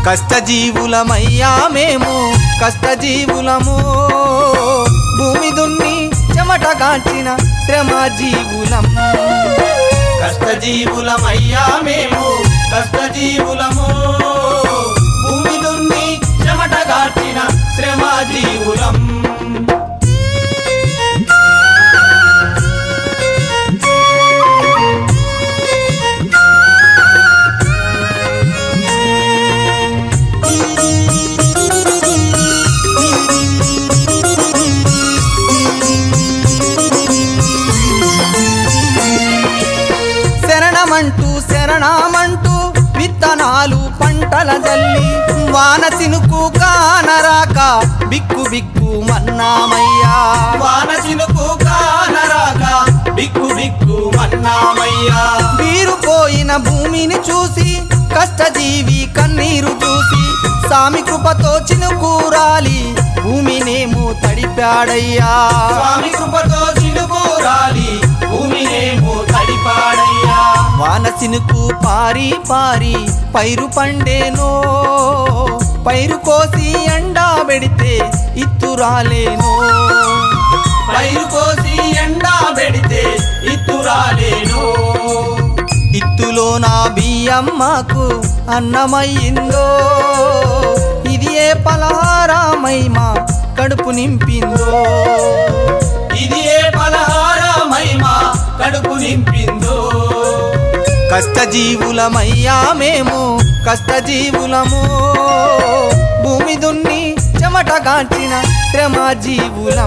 కష్టజీవులమయ్యా మేము కష్టజీవులము భూమి దున్ని చెమట కాల్చిన శ్రమ జీవులం కష్టజీవులమయ్యా మేము కష్టజీవులము భూమి దున్ని చెమట కాల్చిన శ్రమ జీవులం శరణమంటూ శరణమంటూ విత్తనాలు పంటల జల్లి వాన చినుకు కానరాక బిక్కు బిక్కు మన్నామయ్యా వాన చినుకు కానరాక బిక్కు బిక్కు మన్నామయ్యా వీరు పోయిన భూమిని చూసి కష్టజీవి కన్నీరు చూసి సామి కృపతో చినుకూరాలి భూమినేమో తడిపాడయ్యా స్వామి కృపతో చినుకూరాలి భూమినేమో తడిపాడయ్యా వాన చినుకు పారి పారి పైరు పండేనో పైరు కోసి ఎండా పెడితే ఇత్తురాలేనో పైరు కోసి ఎండా పెడితే ఇత్తురాలేనో ఇత్తులో నా బియ్యమ్మకు అన్నమయ్యిందో ఇది ఏ పలహారమైమా కడుపు నింపిందో ఇది ఏ పలహారమైమా కడుపు నింపిందో కష్టజీవులమయ్యా మేము కష్టజీవులము భూమి దున్ని చెమట కాల్చిన శ్రమ జీవులం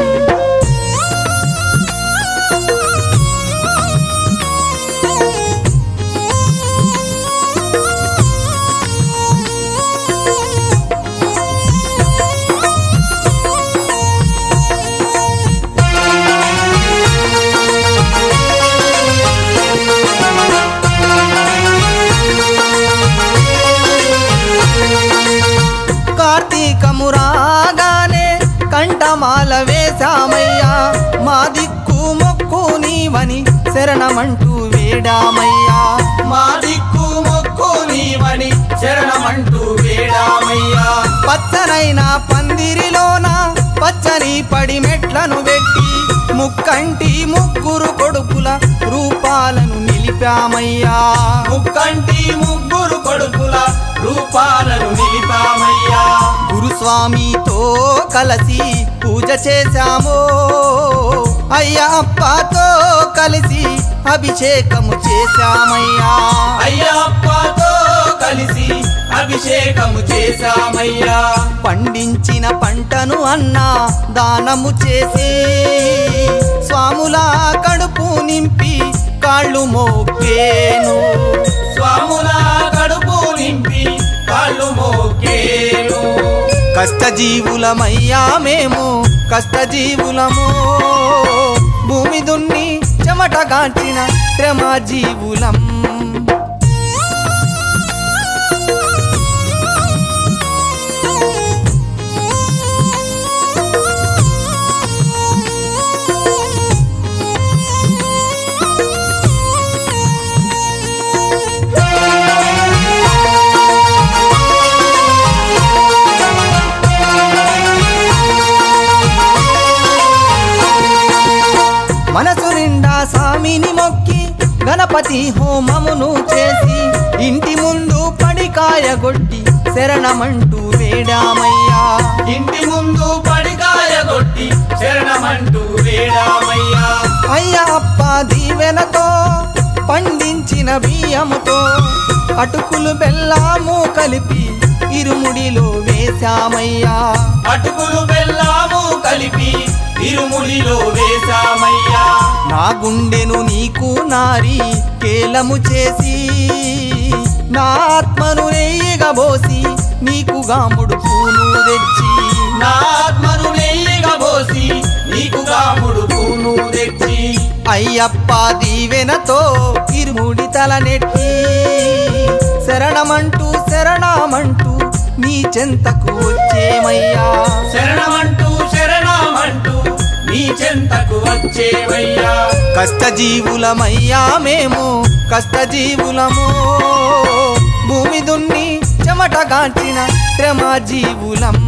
కార్తీకము రాగానే కంఠమాల వేశామయ్యా మా దిక్కు మొక్కు నీవని శరణమంటూ వేడామయ్యా మా దిక్కు మొక్కు నీవని శరణమంటూ వేడామయ్యా పచ్చనైన పందిరిలోన పచ్చని పడి మెట్లను పెట్టి ముక్కంటి ముగ్గురు కొడుకుల రూపాలను నిలిపామయ్యా ముక్కంటి ముగ్గురు కొడుకుల రూపాలను నిలిపామయ్యా గురుస్వామితో కలిసి పూజ చేశాము అయ్యప్పతో కలిసి అభిషేకము చేశామయ్యా అయ్యప్పతో కలిసి అభిషేకము చేశామయ్యా పండించిన పంటను అన్నా దానము చేసి స్వాములా కడుపు నింపి కాళ్ళు మోకేను స్వాములా కడుపు నింపి కాళ్ళు మోకేను కష్టజీవులమయ్యా మేము కష్టజీవులము భూమి దున్ని చెమట కాల్చిన శ్రమ జీవులం మనసు నిండా స్వామిని మొక్కి గణపతి హోమమును చేసి ఇంటి ముందు పడికాయ గొట్టి శరణమంటూ వేడామయ్యా ఇంటి ముందు పడికాయ గొట్టి శరణమంటూ వేడామయ్యా అయ్యప్ప దీవెనతో పండించిన బియ్యముతో అటుకులు బెల్లము కలిపి ఇరుముడిలో వేశామయ్యా అటుకులు బెల్లము కలిపి ఇరుముడిలో వేశామయ్యా నా గుండెను నీకు నారి కేలము చేసి నా ఆత్మను నెయ్యిగా బోసి నీకు గాముడు పూను తెచ్చి నా ఆత్మను నెయ్యిగా బోసి నీకు గాముడు పూను తెచ్చి అయ్యప్ప దీవెనతో ఇరుముడి తల నెట్టి శరణమంటూ శరణమంటూ నీ చెంతకు వచ్చేమయ్యా శరణమంటూ శరణమంటూ నీ చెంతకు వచ్చేవయ్యా కష్టజీవులమయ్యా మేము కష్టజీవులము భూమి దున్ని చెమ చెమటగాంచిన శ్రమ జీవులం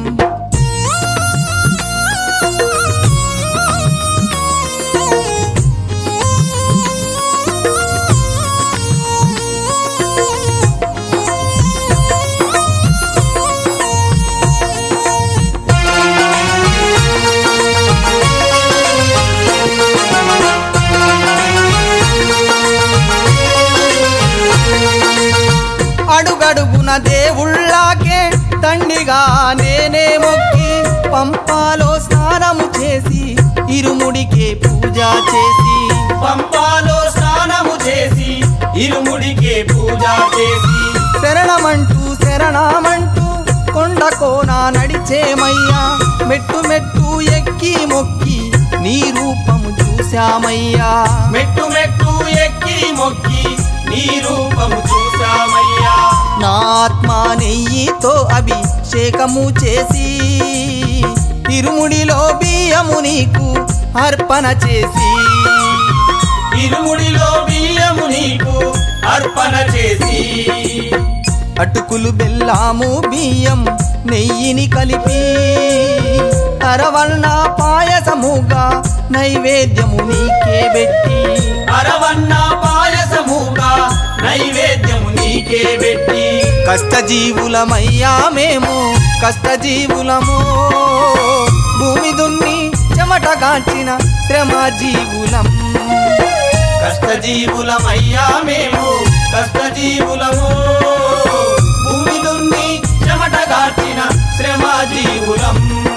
అడుగడుగున దేవుళ్ళాకే తండ్రిగా నేనే మొక్కి పంపాలో స్నానము చేసి ఇరుముడికే పూజ చేసి పంపాలో స్నానము చేసి ఇరుముడికే పూజ చేసి శరణమంటూ శరణమంటూ కొండ కోన నడిచేమయ్యా మెట్టు మెట్టు ఎక్కి మొక్కి నీ రూపము చూశామయ్యా మెట్టు మెట్టు ఎక్కి మొక్కి నీ రూపము చూసామయ్యా నా ఆత్మ నెయ్యితో అభిషేకము చేసి ఇరుముడిలో బియ్యము నీకు అర్పణ చేసి ఇరుముడిలో బియ్యము నీకు అర్పణ చేసి అటుకులు బెల్లాము బియ్యం నెయ్యిని కలిపి అరవన్న పాయసముగా నైవేద్యము నీకే పెట్టి అరవన్న పాయసముగా నైవేద్యము నీకే పెట్టి కష్టజీవులమయ్యా మేము కష్టజీవులము భూమి దున్ని చెమటగాంచిన శ్రమ జీవులం కష్టజీవులమయ్యా మేము కష్టజీవులము భూమి దున్ని చెమటగార్చిన శ్రమ జీవులం